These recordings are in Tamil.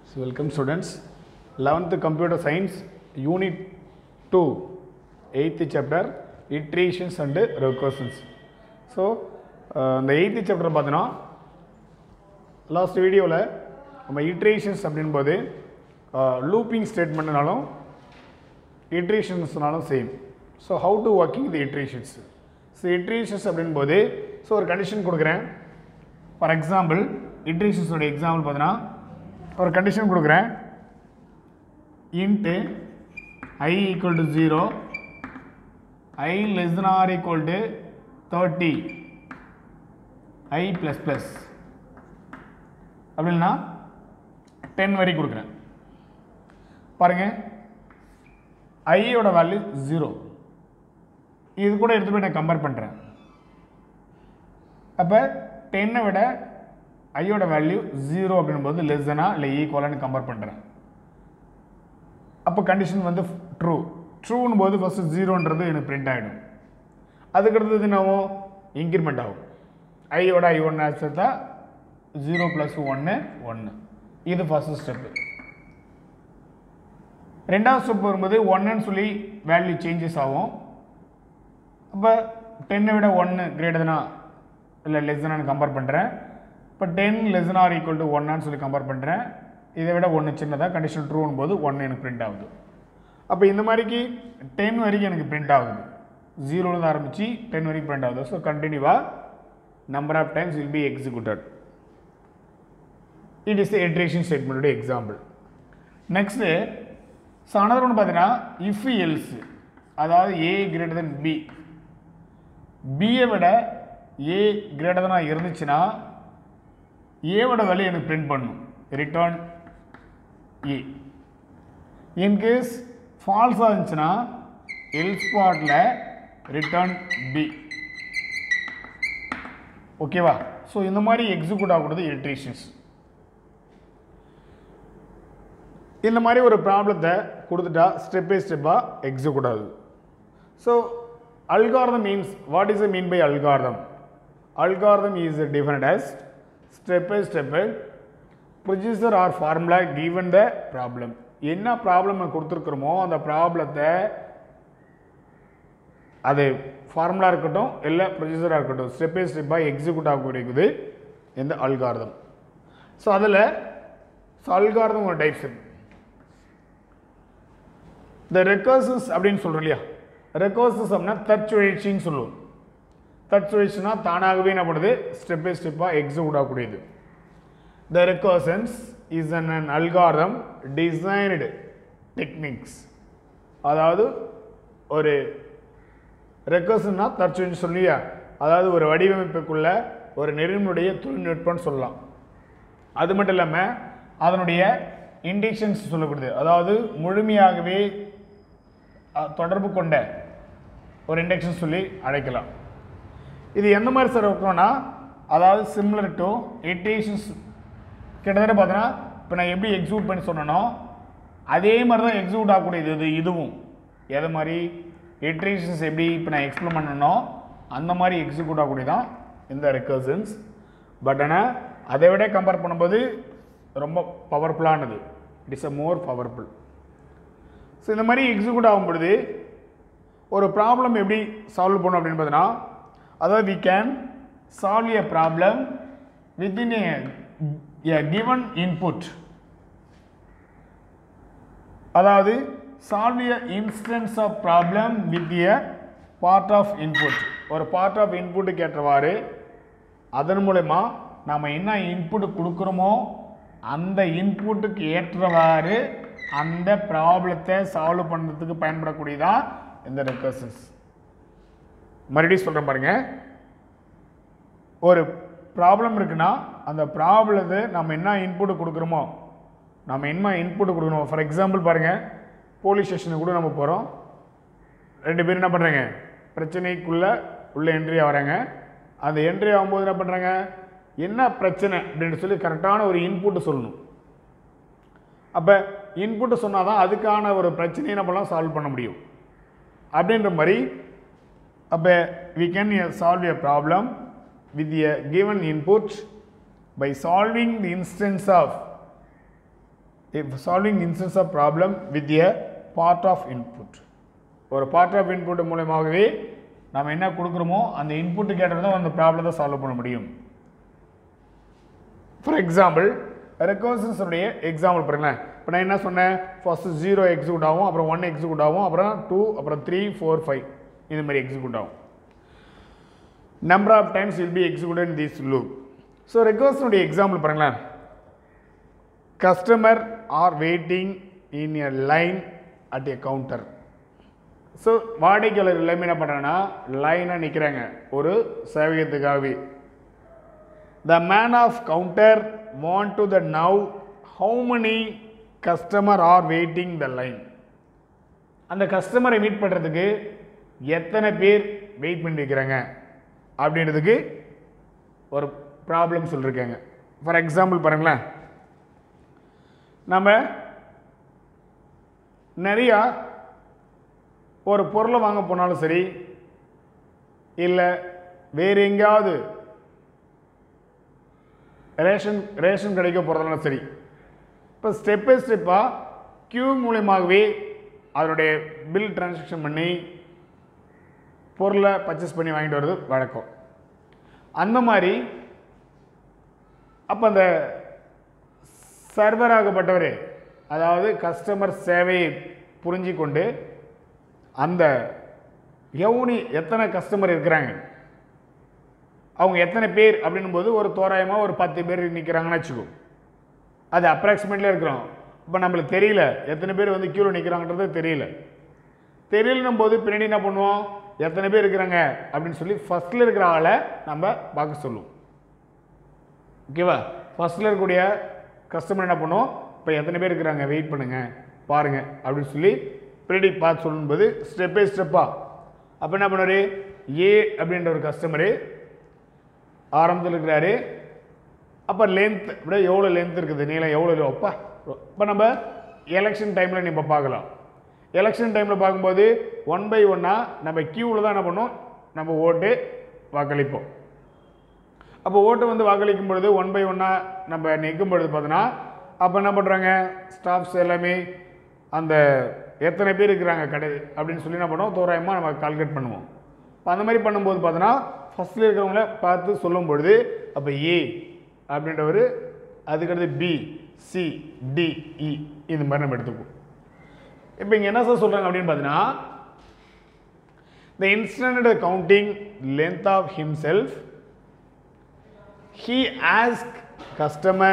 So welcome students. 11th Computer Science Unit 2 8th chapter Iterations and Recursions. So இந்த எயித்து சாப்டர் பார்த்தோன்னா லாஸ்ட் வீடியோவில் நம்ம இட்ரேஷன்ஸ் அப்படின்போது லூப்பிங் ஸ்டேட்மெண்ட்னாலும் இட்ரேஷன்ஸ்னாலும் same so how to working the iterations so iterations அப்படின்போது ஸோ ஒரு கண்டிஷன் கொடுக்குறேன் ஃபார் எக்ஸாம்பிள் இட்ரேஷன்ஸோட எக்ஸாம்பிள் பார்த்தீங்கன்னா ஒரு கண்டிஷன் கொடுக்குறேன் into i equal to zero i less than or equal to thirty i plus plus அப்படின்னா டென் வரை கொடுக்குறேன் பாருங்க ஐயோட வேல்யூ ஜீரோ இது கூட எடுத்து போய் நான் கம்பேர் பண்ணுறேன் அப்போ டென்னை விட ஐயோட வேல்யூ ஜீரோ அப்படின்போது லெஸ் தானா இல்லை ஈக்குவலான்னு கம்பேர் பண்ணுறேன் அப்போ கண்டிஷன் வந்து ட்ரூ ட்ரூன்னு போது ஃபஸ்ட்டு ஜீரோன்றது எனக்கு பிரிண்ட் ஆகிடும் அதுக்கடுத்தது என்னவோ இன்க்ரிமெண்ட் ஆகும் ஐயோட ஐ ஒன்று சேர்த்தா ஜீரோ ப்ளஸ் ஒன்று ஒன்று இது ஃபஸ்ட்டு ஸ்டெப்பு ரெண்டாவது ஸ்டெப் வரும்போது ஒன்றுன்னு சொல்லி வேல்யூ சேஞ்சஸ் ஆகும் அப்போ டென்னை விட ஒன்று கிரேட்டர்னா இல்லை லெஸ் தானு கம்பேர் பண்ணுறேன் இப்போ ten less or equal to ஒன்னான்னு சொல்லி கம்பேர் பண்ணுறேன் இதை விட ஒன்று சின்னதாக கண்டிஷன் ட்ரூன் போது ஒன்று எனக்கு பிரிண்ட் ஆகுது அப்போ இந்த மாதிரிக்கு டென் வரைக்கும் எனக்கு பிரிண்ட் ஆகுது ஜீரோலேருந்து ஆரம்பித்து டென் வரைக்கும் பிரிண்ட் ஆகுது ஸோ கண்டினியூவாக number of times will be executed it is the iteration ஸ்டேட்மெண்ட்டோட எக்ஸாம்பிள் நெக்ஸ்ட்டு ஸோ அனதர் ஒன்று பார்த்தீங்கன்னா இஃப் எல்ஸ் அதாவது ஏ கிரேட்டர் தென் பி பியை விட ஏ கிரேட்டர் தெனாக இருந்துச்சுன்னா ஏவோட வேல்யூ எனக்கு பிரிண்ட் பண்ணும் ரிட்டர்ன் ஏ இன்கேஸ் ஃபால்ஸாக இருந்துச்சுன்னா எல் ஸ்பாட்டில் ரிட்டர்ன் பி ஓகேவா ஸோ இந்த மாதிரி எக்ஸிக்யூட் ஆகக்கூடாது இரிட்டேஷன்ஸ் இந்த மாதிரி ஒரு ப்ராப்ளத்தை கொடுத்துட்டா ஸ்டெப் பை ஸ்டெப்பாக எக்ஸிக்யூட் ஆகுது so algorithm means what is a mean by algorithm algorithm is defined as step by step procedure or formula given the problem என்ன ப்ராப்ளம் கொடுத்துருக்குறோமோ அந்த ப்ராப்ளத்தை அது ஃபார்முலா இருக்கட்டும் இல்லை ப்ரொசீஜராக இருக்கட்டும் ஸ்டெப் பை ஸ்டெப்பாக எக்ஸிக்யூட் ஆகக்கூடியது இந்த அல்காரதம் ஸோ அதில் ஸோ அல்காரதம் ஒரு டைப்ஸ் இருக்கு இந்த ரெக்கர்சஸ் அப்படின்னு சொல்கிறோம் இல்லையா ரெக்கர்சஸ் அப்படின்னா தற்சுழற்சின்னு சொல்லுவோம் தற்சுழற்சினா தானாகவே என்ன பண்ணுது ஸ்டெப் பை ஸ்டெப்பாக எக்ஸிக்யூட் ஆகக்கூடியது the recursions is an an algorithm designed techniques அதாவது ஒரு ரெக்கர்சன்னா தற்சுழற்சி சொல்லியா அதாவது ஒரு வடிவமைப்புக்குள்ள ஒரு நெறிமுறைய தொழில்நுட்பம்னு சொல்லலாம் அது மட்டும் இல்லாமல் அதனுடைய இண்டிஷன்ஸ் சொல்லப்படுது அதாவது முழுமையாகவே அஹ், தொடர்பு கொண்ட ஒரு இண்டக்ஷன் சொல்லி அழைக்கலாம் இது எந்த மாதிரி சார் இருக்கணும்னா அதாவது சிம்லர் டு இட்டேஷன்ஸ் கிட்டத்தட்ட பார்த்தீங்கன்னா இப்போ நான் எப்படி எக்ஸிக்யூட் பண்ணி சொன்னனோ அதே மாதிரி தான் எக்ஸிக்யூட் ஆகக்கூடியது இது இதுவும் எது மாதிரி இட்ரேஷன்ஸ் எப்படி இப்போ நான் எக்ஸ்பிளைன் பண்ணனோ அந்த மாதிரி எக்ஸிக்யூட் ஆகக்கூடியதான் இந்த ரெக்கர்சன்ஸ் பட் ஆனால் அதை விட கம்பேர் பண்ணும்போது ரொம்ப பவர்ஃபுல்லானது it is a more powerful so இந்த மாதிரி எக்ஸிக்யூட் ஆகும் பொழுது ஒரு ப்ராப்ளம் எப்படி சால்வ் பண்ணும் அப்படின்னு பார்த்தீங்கன்னா அதாவது we can solve a problem within a given input அதாவது solve a instance of problem with a part of input ஒரு பார்ட் ஆஃப் இன்புட்டுக்கு ஏற்றவாறு அதன் மூலயமா நாம் என்ன இன்புட் கொடுக்குறோமோ அந்த இன்புட்டுக்கு ஏற்றவாறு அந்த ப்ராப்ளத்தை சால்வ் பண்ணுறதுக்கு பயன்படக்கூடியதான் இந்த ரெக்கர்சன்ஸ் மறுபடியும் சொல்கிறேன் பாருங்க ஒரு ப்ராப்ளம் இருக்குன்னா அந்த ப்ராப்ளத்தை நம்ம என்ன இன்புட் கொடுக்குறோமோ நம்ம என்ன இன்புட் கொடுக்கணும் ஃபார் எக்ஸாம்பிள் பாருங்கள் போலீஸ் ஸ்டேஷனுக்கு கூட நம்ம போகிறோம் ரெண்டு பேரும் என்ன பண்ணுறாங்க பிரச்சனைக்குள்ளே உள்ள என்ட்ரி ஆகிறாங்க அந்த என்ட்ரி ஆகும்போது என்ன பண்ணுறாங்க என்ன பிரச்சனை அப்படின்னு சொல்லி கரெக்டான ஒரு இன்புட்டு சொல்லணும் அப்போ இன்புட்டு சொன்னால் தான் அதுக்கான ஒரு பிரச்சனையை நம்மளாம் சால்வ் பண்ண முடியும் அப்படின்ற மாதிரி அப்போ we can solve a problem with a given input by solving the instance of if solving instance of problem with a part of input ஒரு பார்ட் ஆஃப் இன்புட் மூலமாகவே நம்ம என்ன கொடுக்குறோமோ அந்த இன்புட்டு கேட்டது தான் அந்த ப்ராப்ளத்தை சால்வ் பண்ண முடியும் ஃபார் எக்ஸாம்பிள் ரெக்கர்சன்ஸுடைய எக்ஸாம்பிள் பாருங்களேன் இப்போ நான் என்ன சொன்னேன் ஃபஸ்ட்டு ஜீரோ எக்ஸிக்யூட் ஆகும் அப்புறம் ஒன் எக்ஸிக்யூட் ஆகும் அப்புறம் டூ அப்புறம் த்ரீ ஃபோர் ஃபைவ் இது மாதிரி எக்ஸிக்யூட் ஆகும் number of times will be execute in this loop so ரெக்கர்சனுடைய எக்ஸாம்பிள் பாருங்களேன் customer are waiting in a line at a counter so வாடிக்கையாளர் எல்லாமே என்ன பண்ணுறாங்கன்னா லைனாக நிற்கிறாங்க ஒரு சேவகத்துக்காகவே the man of counter want to the now how many customer are waiting the line அந்த கஸ்டமரை மீட் பண்ணுறதுக்கு எத்தனை பேர் வெயிட் பண்ணியிருக்கிறாங்க அப்படின்றதுக்கு ஒரு ப்ராப்ளம் சொல்லியிருக்காங்க ஃபார் எக்ஸாம்பிள் பாருங்களேன் நம்ம நிறையா ஒரு பொருளை வாங்க போனாலும் சரி இல்லை வேறு எங்கேயாவது ரேஷன் ரேஷன் கடைக்கு போகிறதுனாலும் சரி இப்போ ஸ்டெப் பை ஸ்டெப்பாக கியூ மூலியமாகவே அதனுடைய பில் டிரான்சாக்ஷன் பண்ணி பொருளை பர்ச்சேஸ் பண்ணி வாங்கிட்டு வர்றது வழக்கம் அந்த மாதிரி அப்போ அந்த சர்வர் ஆகப்பட்டவர் அதாவது கஸ்டமர் சேவையை புரிஞ்சு கொண்டு அந்த எவ்வளோ எத்தனை கஸ்டமர் இருக்கிறாங்க அவங்க எத்தனை பேர் அப்படின்னும் போது ஒரு தோராயமாக ஒரு பத்து பேர் நிற்கிறாங்கன்னு வச்சுக்கோ அது அப்ராக்சிமேட்லியாக இருக்கிறோம் இப்போ நம்மளுக்கு தெரியல எத்தனை பேர் வந்து கியூவில் நிற்கிறாங்கன்றது தெரியல தெரியலன்னும் போது பின்னாடி என்ன பண்ணுவோம் எத்தனை பேர் இருக்கிறாங்க அப்படின்னு சொல்லி ஃபஸ்ட்டில் இருக்கிற ஆளை நம்ம பார்க்க சொல்லுவோம் ஓகேவா ஃபஸ்ட்டில் இருக்கக்கூடிய கஸ்டமர் என்ன பண்ணுவோம் இப்போ எத்தனை பேர் இருக்கிறாங்க வெயிட் பண்ணுங்க பாருங்க அப்படின்னு சொல்லி பின்னாடி பார்த்து சொல்லும்போது ஸ்டெப் பை ஸ்டெப்பாக அப்போ என்ன பண்ணுவார் ஏ அப்படின்ற ஒரு கஸ்டமரு ஆரம்பத்தில் இருக்கிறாரு அப்போ லென்த் அப்படியே எவ்வளோ லென்த் இருக்குது நீளம் எவ்வளோ அப்பா இப்போ நம்ம எலெக்ஷன் டைமில் நம்ம பார்க்கலாம் எலெக்ஷன் டைமில் பார்க்கும்போது ஒன் பை ஒன்னாக நம்ம கியூவில் தான் என்ன பண்ணோம் நம்ம ஓட்டு வாக்களிப்போம் அப்போ ஓட்டு வந்து வாக்களிக்கும் பொழுது ஒன் பை ஒன்னாக நம்ம நிற்கும் பொழுது பார்த்தோன்னா அப்போ என்ன பண்ணுறாங்க ஸ்டாஃப்ஸ் எல்லாமே அந்த எத்தனை பேர் இருக்கிறாங்க கடை அப்படின்னு சொல்லி என்ன பண்ணுவோம் தோராயமாக நம்ம கால்குலேட் பண்ணுவோம் இப்போ அந்த மாதிரி பண்ணும்போது பார்த்தோன்னா ஃபஸ்ட்டில் இருக்கிறவங்கள பார்த்து சொல்லும் பொழுது அப்போ ஏ அப்படின்றவர் அதுக்கடுத்து பி சி டி இ இது மாதிரி நம்ம எடுத்துக்குவோம் இப்போ இங்கே என்ன சார் சொல்கிறாங்க அப்படின்னு பார்த்தீங்கன்னா the instant counting length of himself he asked customer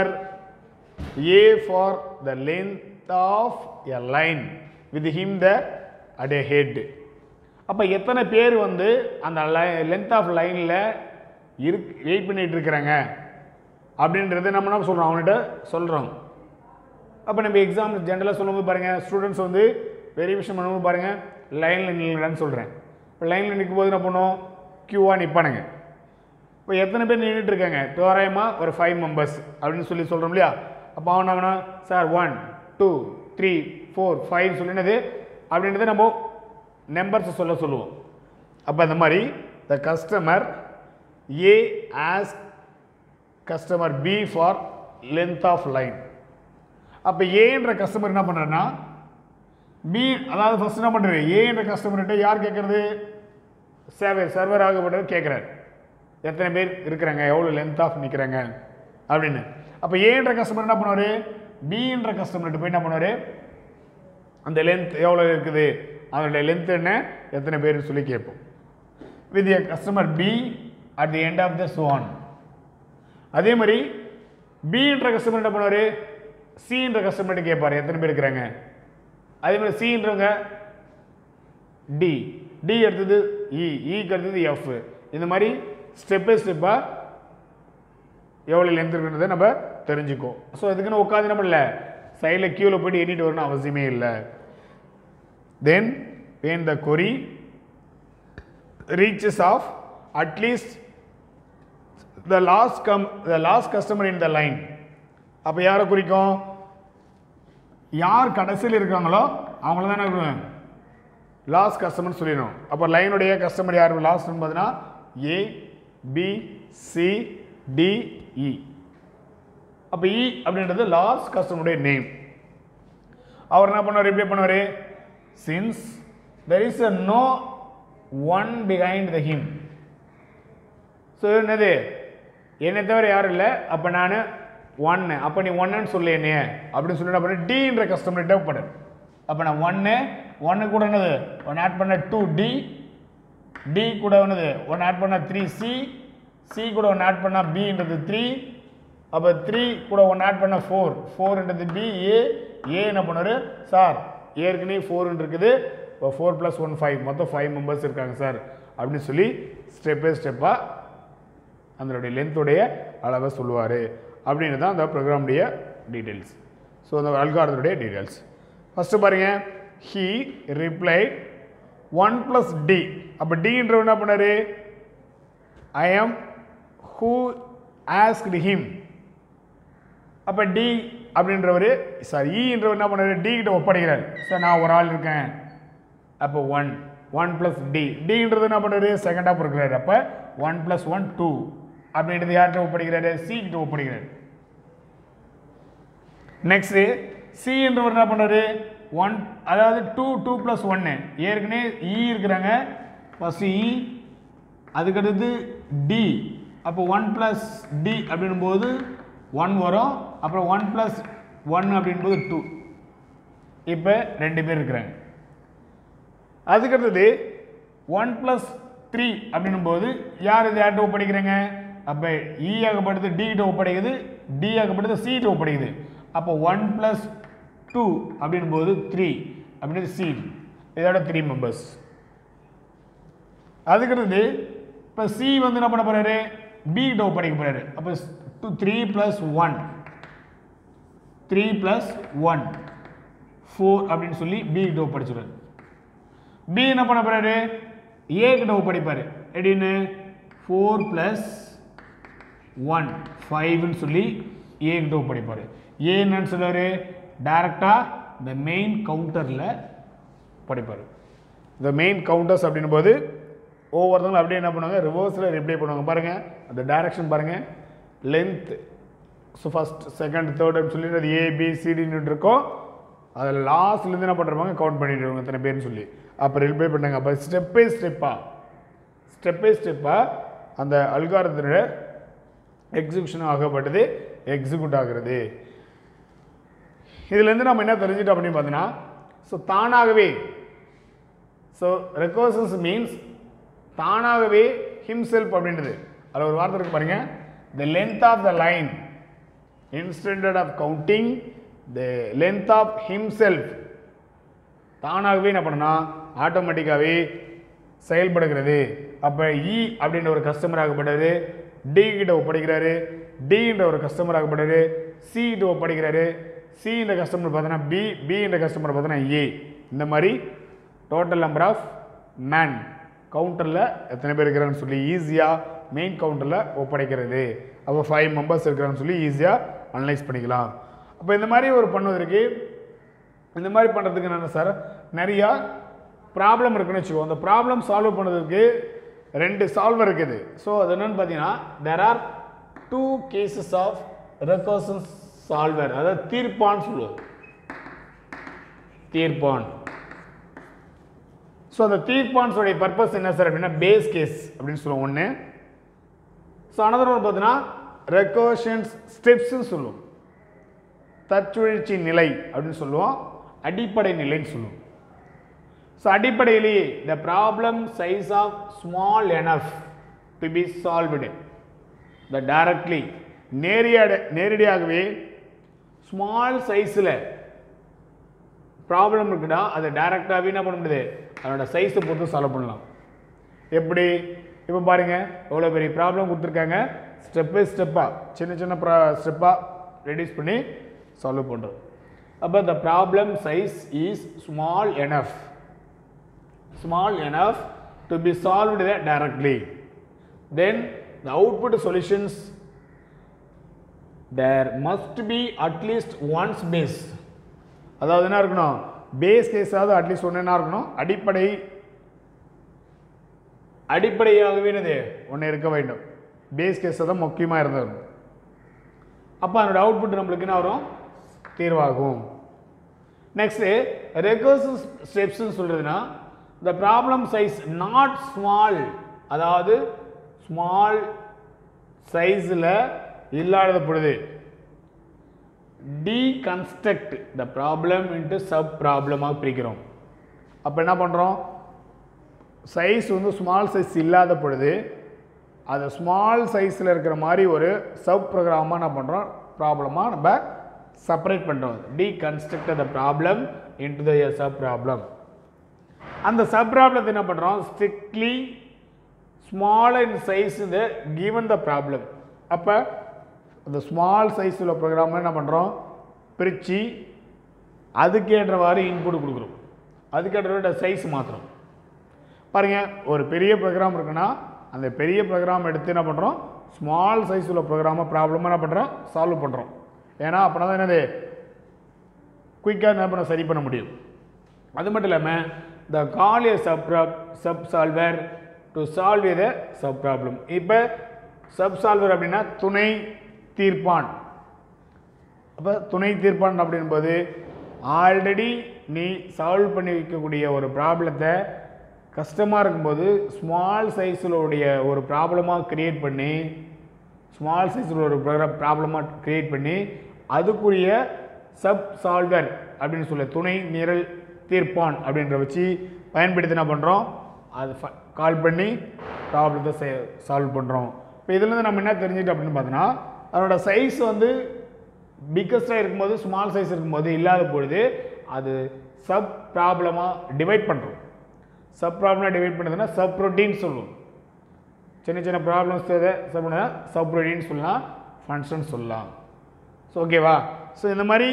a for the length of a line with him the at a head அப்போ எத்தனை பேர் வந்து அந்த லென்த் ஆஃப் லைனில் இரு வெயிட் பண்ணிட்டு இருக்கிறாங்க அப்படின்றது நம்ம என்ன சொல்கிறோம் அவன்கிட்ட சொல்கிறோம் அப்போ நம்ம எக்ஸாம் ஜென்ரலாக சொல்லும்போது பாருங்கள் ஸ்டூடெண்ட்ஸ் வந்து வெரிஃபிகேஷன் பண்ணும்போது பாருங்கள் லைனில் நில்லுங்கன்னு சொல்கிறேன் இப்போ லைனில் நிற்கும்போது என்ன பண்ணுவோம் க்யூவாக நிற்பானுங்க இப்போ எத்தனை பேர் நின்றுட்டு இருக்காங்க தோராயமாக ஒரு ஃபைவ் மெம்பர்ஸ் அப்படின்னு சொல்லி சொல்கிறோம் இல்லையா அப்போ அவன் அவனா sir one two three four five சொல்லினது அப்படின்றத நம்ம நம்பர்ஸ் சொல்ல சொல்லுவோம் அப்போ அந்த மாதிரி the customer A as customer B for length of line அப்போ ஏன்ற கஸ்டமர் என்ன பண்ணுறேன்னா பி அதாவது ஃபஸ்ட் என்ன பண்ணுறது ஏ என்ற கஸ்டமர்கிட்ட யார் கேட்குறது சேவை சர்வர் ஆகப்பட்டவர் கேட்குறாரு எத்தனை பேர் இருக்கிறாங்க எவ்வளோ லென்த் ஆஃப் நிற்கிறாங்க அப்படின்னு அப்போ ஏன்ற கஸ்டமர் என்ன பண்ணுவார் பின்ற கஸ்டமர்கிட்ட போய் என்ன பண்ணுவார் அந்த லென்த் எவ்வளோ இருக்குது அதனுடைய லென்த் என்ன எத்தனை பேர்னு சொல்லி கேட்போம் with a customer B at the end of the ஸ்வான் அதே மாதிரி பின்ற கஸ்டமர் என்ன பண்ணுவார் சின்ற கஸ்டமர்கிட்ட கேட்பார் எத்தனை பேர் இருக்கிறாங்க அதே மாதிரி சின்றவங்க டி டி அடுத்தது இ இக்கு அடுத்தது எஃப் இந்த மாதிரி ஸ்டெப் பை ஸ்டெப்பாக எவ்வளோ லென்த் இருக்குன்றதை நம்ம தெரிஞ்சுக்கோம் ஸோ அதுக்குன்னு உட்காந்து நம்ம இல்லை சைடில் கியூவில் போயிட்டு எண்ணிட்டு வரணும் அவசியமே இல்லை தென் when the query reaches of at least the last come the last customer in the line அப்போ யாரை குறிக்கும் யார் கடைசியில் இருக்காங்களோ அவங்கள தான் என்ன லாஸ்ட் கஸ்டமர் சொல்லிடணும் அப்போ லைனுடைய கஸ்டமர் யார் லாஸ்ட்னு பார்த்தீங்கன்னா A B C D E அப்போ இ அப்படின்றது லாஸ்ட் கஸ்டமருடைய நேம் அவர் என்ன பண்ணுவார் ரிப்ளை பண்ணுவார் since there is a no one behind the him so என்னது என்னை தவிர யாரும் இல்லை அப்போ நான் ஒன்று அப்போ நீ ஒன்றுன்னு சொல்லு என்னைய அப்படின்னு சொல்லி என்ன பண்ண டின்ற கஸ்டமர் டேப் பண்ணு அப்போ நான் ஒன்று ஒன்று கூட என்னது ஒன்று ஆட் பண்ண டூ டி டி கூட என்னது ஒன்று ஆட் பண்ண த்ரீ சி சி கூட ஒன்று ஆட் பண்ணால் பின்றது த்ரீ அப்போ த்ரீ கூட ஒன்று ஆட் பண்ண ஃபோர் ஃபோர்ன்றது பி ஏ ஏ என்ன பண்ணாரு சார் ஏற்கனவே ஃபோர்னு இருக்குது இப்போ ஃபோர் ப்ளஸ் ஒன் ஃபைவ் மொத்தம் ஃபைவ் மெம்பர்ஸ் இருக்காங்க சார் அப்படின்னு சொல்லி ஸ்டெப் பை ஸ்டெப்பாக அதனுடைய லென்த்துடைய அளவை சொல்லுவார் அப்படின்னு தான் அந்த ப்ரோக்ராமுடைய டீட்டெயில்ஸ் ஸோ அந்த அல்காரத்துடைய டீட்டெயில்ஸ் ஃபஸ்ட்டு பாருங்க he reply one plus D அப்போ டின்றவர் என்ன பண்ணார் I am who asked him அப்போ டி அப்படின்றவர் சார் ஈன்றவர் என்ன பண்ணார் டி கிட்ட ஒப்படைக்கிறார் சார் நான் ஒரு ஆள் இருக்கேன் அப்போ ஒன் ஒன் ப்ளஸ் டி டின்றது என்ன பண்ணுறாரு செகண்டாக இருக்கிறாரு அப்போ ஒன் ப்ளஸ் ஒன் டூ அப்படின்றது யார்கிட்ட ஒப்படைக்கிறாரு சி கிட்ட ஒப்படைக்கிறாரு நெக்ஸ்ட்டு சி என்றவர் என்ன பண்ணுறாரு ஒன் அதாவது டூ டூ ப்ளஸ் ஒன்று ஏற்கனவே இ இருக்கிறாங்க ஃபஸ்ட்டு இ அதுக்கடுத்து டி அப்போ ஒன் ப்ளஸ் டி அப்படின்போது ஒன் வரும் அப்புறம் ஒன் ப்ளஸ் ஒன் அப்படின்போது டூ இப்போ ரெண்டு பேர் இருக்கிறாங்க அதுக்கடுத்தது ஒன் ப்ளஸ் த்ரீ அப்படின்னும் போது யார் இது யார்கிட்ட ஒப்படைக்கிறாங்க அப்போ இ ஆகப்படுது டி கிட்ட ஒப்படைக்குது டி ஆகப்படுது சி கிட்ட ஒப்படைக்குது அப்போ ஒன் ப்ளஸ் டூ அப்படின்னும் போது த்ரீ அப்படின்றது சி இதோட த்ரீ மெம்பர்ஸ் அதுக்கடுத்தது இப்போ சி வந்து என்ன பண்ண போறாரு பி கிட்ட ஒப்படைக்க போறாரு அப்போ two three plus one three plus one four அப்படின்னு சொல்லி பி கிட்ட ஒப்படைச்சிடுறாரு பி என்ன பண்ண போறாரு ஏ கிட்ட ஒப்படைப்பாரு எப்படின்னு ஃபோர் ப்ளஸ் ஒன் ஃபைவ்னு சொல்லி ஏ கிட்ட ஒப்படைப்பாரு ஏ என்னன்னு சொல்லுவாரு டைரக்டாக இந்த மெயின் கவுண்டரில் படிப்பார் இந்த மெயின் கவுண்டர்ஸ் அப்படின்னும் போது ஒவ்வொருத்தவங்களும் அப்படியே என்ன பண்ணுவாங்க ரிவர்ஸில் ரிப்ளை பண்ணுவாங்க பாருங்கள் அந்த டைரக்ஷன் பாருங்கள் length so first second third சொல்லி அது ஏபிசிடின்னு இருக்கும் அதில் லாஸ்ட்லேருந்து என்ன பண்ணுறாங்க கவுண்ட் பண்ணிட்டு இருக்காங்க இத்தனை பேர்னு சொல்லி அப்போ ரிப்ளை பண்ணாங்க அப்போ ஸ்டெப் பை ஸ்டெப்பாக ஸ்டெப் பை ஸ்டெப்பாக அந்த அல்காரத்தினோட எக்ஸிக்யூஷன் ஆகப்பட்டது எக்ஸிக்யூட் ஆகிறது இதுலேருந்து நம்ம என்ன தெரிஞ்சிட்டோம் அப்படின்னு பார்த்தீங்கன்னா ஸோ தானாகவே ஸோ ரெக்கோசஸ் மீன்ஸ் தானாகவே ஹிம்செல்ஃப் அப்படின்றது அதில் ஒரு வார்த்தை இருக்கு பாருங்க the length of the line instant of counting the length of himself தானாகவே என்ன பண்ணனா ஆட்டோமேட்டிக்காகவே செயல்படுகிறது அப்போ இ அப்படின்ற ஒரு கஸ்டமர் ஆகப்பட்டது டி கிட்ட ஒப்படைக்கிறாரு டின்ற ஒரு கஸ்டமர் ஆகப்பட்டது சி கிட்ட ஒப்படைக்கிறாரு சி இந்த கஸ்டமர் பார்த்தோன்னா பி பி என்ற கஸ்டமர் பார்த்தோன்னா ஏ இந்த மாதிரி டோட்டல் நம்பர் ஆஃப் மேன் கவுண்டரில் எத்தனை பேர் இருக்கிறான்னு சொல்லி ஈஸியாக மெயின் கவுண்டரில் ஒப்படைக்கிறது அப்போ ஃபைவ் மெம்பர்ஸ் இருக்கிறான்னு சொல்லி ஈஸியாக அனலைஸ் பண்ணிக்கலாம் அப்போ இந்த மாதிரி ஒரு பண்ணுவதற்கு இந்த மாதிரி பண்ணுறதுக்கு என்ன சார் நிறையா ப்ராப்ளம் இருக்குன்னு வச்சுக்கோ அந்த ப்ராப்ளம் சால்வ் பண்ணுறதுக்கு ரெண்டு சால்வர் இருக்குது ஸோ அது என்னன்னு பார்த்தீங்கன்னா there are two cases of recursion solver அதாவது தீர்ப்பான் சொல்லுவோம் தீர்ப்பான் ஸோ அந்த தீர்ப்பான்ஸோடைய பர்பஸ் என்ன சார் அப்படின்னா பேஸ் கேஸ் அப்படின்னு சொல்லுவோம் ஒன்று ஸோ அனதர் ஒன்று பார்த்தீங்கன்னா ரெக்கர்ஷன்ஸ் ஸ்டெப்ஸ்ன்னு சொல்லுவோம் தற்சுழற்சி நிலை அப்படின்னு சொல்லுவோம் அடிப்படை நிலைன்னு சொல்லுவோம் ஸோ அடிப்படையிலேயே the problem size of small enough to be solved the directly நேரடியாக நேரடியாகவே ஸ்மால் சைஸில் ப்ராப்ளம் இருக்குன்னா அதை டைரெக்டாகவே என்ன பண்ண முடியுது அதனோட சைஸை பொறுத்து சால்வ் பண்ணலாம் எப்படி இப்போ பாருங்கள் எவ்வளோ பெரிய ப்ராப்ளம் கொடுத்துருக்காங்க ஸ்டெப் பை ஸ்டெப்பாக சின்ன சின்ன ப்ரா ஸ்டெப்பாக ரெடியூஸ் பண்ணி சால்வ் பண்ணுறோம் அப்போ the problem size is small enough small enough to be solved there directly. Then the output solutions there must be at least once base. அதாவது என்ன இருக்கணும் பேஸ் கேஸாவது அட்லீஸ்ட் ஒன்று என்ன இருக்கணும் அடிப்படை அடிப்படையாகவே என்னது ஒன்று இருக்க வேண்டும் பேஸ் கேஸ் தான் முக்கியமாக இருந்தது அப்போ அதனோட அவுட்புட் நம்மளுக்கு என்ன வரும் தீர்வாகும் நெக்ஸ்ட்டு ரெகர்சிவ் ஸ்டெப்ஸ்னு சொல்கிறதுனா the problem size not small அதாவது ஸ்மால் சைஸில் இல்லாத பொழுது deconstruct the problem into sub ப்ராப்ளமாக பிரிக்கிறோம் அப்போ என்ன பண்ணுறோம் சைஸ் வந்து ஸ்மால் சைஸ் இல்லாத பொழுது அதை ஸ்மால் சைஸில் இருக்கிற மாதிரி ஒரு சப் ப்ரோக்ராமாக என்ன பண்ணுறோம் ப்ராப்ளமாக நம்ம செப்பரேட் பண்ணுறோம் deconstruct the problem into the sub problem அந்த சப் ப்ராப்ளத்தை என்ன பண்ணுறோம் ஸ்ட்ரிக்ட்லி ஸ்மால் இன் சைஸ் இந்த கிவன் த ப்ராப்ளம் அப்போ அந்த ஸ்மால் சைஸ் உள்ள ப்ரோக்ராம் என்ன பண்ணுறோம் பிரித்து அதுக்கேற்றவாறு இன்புட் கொடுக்குறோம் அதுக்கேற்ற சைஸ் மாற்றுறோம் பாருங்கள் ஒரு பெரிய ப்ரோக்ராம் இருக்குன்னா அந்த பெரிய ப்ரோக்ராம் எடுத்து என்ன பண்ணுறோம் ஸ்மால் சைஸ் உள்ள ப்ரோக்ராமை ப்ராப்ளமாக என்ன பண்ணுறோம் சால்வ் பண்ணுறோம் ஏன்னா அப்படின்னா தான் என்னது குயிக்காக என்ன பண்ண சரி பண்ண முடியும் அது மட்டும் இல்லாமல் the call a sub sub solver to solve the sub problem இப்போ சப் சால்வர் அப்படின்னா துணை தீர்ப்பான் அப்போ துணை தீர்ப்பான் அப்படின்போது ஆல்ரெடி நீ சால்வ் பண்ணி வைக்கக்கூடிய ஒரு ப்ராப்ளத்தை கஷ்டமாக இருக்கும்போது ஸ்மால் சைஸில் உடைய ஒரு ப்ராப்ளமாக க்ரியேட் பண்ணி ஸ்மால் சைஸில் ஒரு ப்ராப்ளமாக க்ரியேட் பண்ணி அதுக்குரிய சப் சால்வர் அப்படின்னு சொல்ல துணை நிரல் தீர்ப்பான் அப்படின்ற வச்சு பயன்படுத்தி என்ன பண்ணுறோம் அது கால் பண்ணி ப்ராப்ளத்தை சால்வ் பண்ணுறோம் இப்போ இதுலேருந்து நம்ம என்ன தெரிஞ்சுக்கிட்டோம் அப்படின்னு பார்த்தோன்னா அதனோட சைஸ் வந்து பிக்கஸ்டாக இருக்கும்போது ஸ்மால் சைஸ் இருக்கும்போது இல்லாத பொழுது அது சப் ப்ராப்ளமாக டிவைட் பண்ணுறோம் சப் ப்ராப்ளமாக டிவைட் பண்ணுறதுன்னா சப் ப்ரோட்டீன் சொல்லுவோம் சின்ன சின்ன ப்ராப்ளம்ஸ் சப் சப் ப்ரோட்டீன் சொல்லலாம் ஃபங்க்ஷன் சொல்லலாம் ஸோ ஓகேவா ஸோ இந்த மாதிரி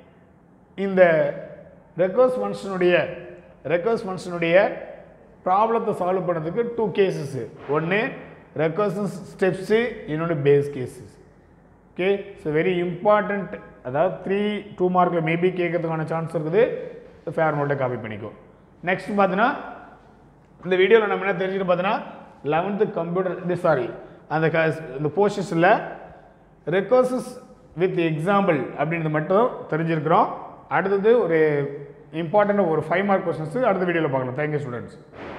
இந்த ரெக்வஸ்ட் ஃபங்க்ஷனுடைய ரெக்வஸ்ட் ஃபங்க்ஷனுடைய ப்ராப்ளத்தை சால்வ் பண்ணுறதுக்கு டூ கேசஸ் ஒன்று ரெக்வஸ்ட் ஸ்டெப்ஸு இன்னொன்று base cases okay so very important அதாவது த்ரீ டூ மார்க்கில் மேபி கேட்கறதுக்கான சான்ஸ் இருக்குது ஃபேர் நோட்டை காப்பி பண்ணிக்கோ நெக்ஸ்ட் பார்த்தீங்கன்னா இந்த வீடியோவில் நம்ம என்ன தெரிஞ்சுட்டு பார்த்தோன்னா லெவன்த்து கம்ப்யூட்டர் இது சாரி அந்த க இந்த போர்ஷன்ஸில் ரெக்கோசஸ் வித் எக்ஸாம்பிள் அப்படின்றது மட்டும் தெரிஞ்சிருக்கிறோம் அடுத்தது ஒரு இம்பார்ட்டண்ட் ஒரு ஃபைவ் மார்க் கொஸ்டின்ஸ் அடுத்த வீடியோவில் பார்க்கலாம் தேங்க்யூ ஸ்டூடெண்ட்ஸ்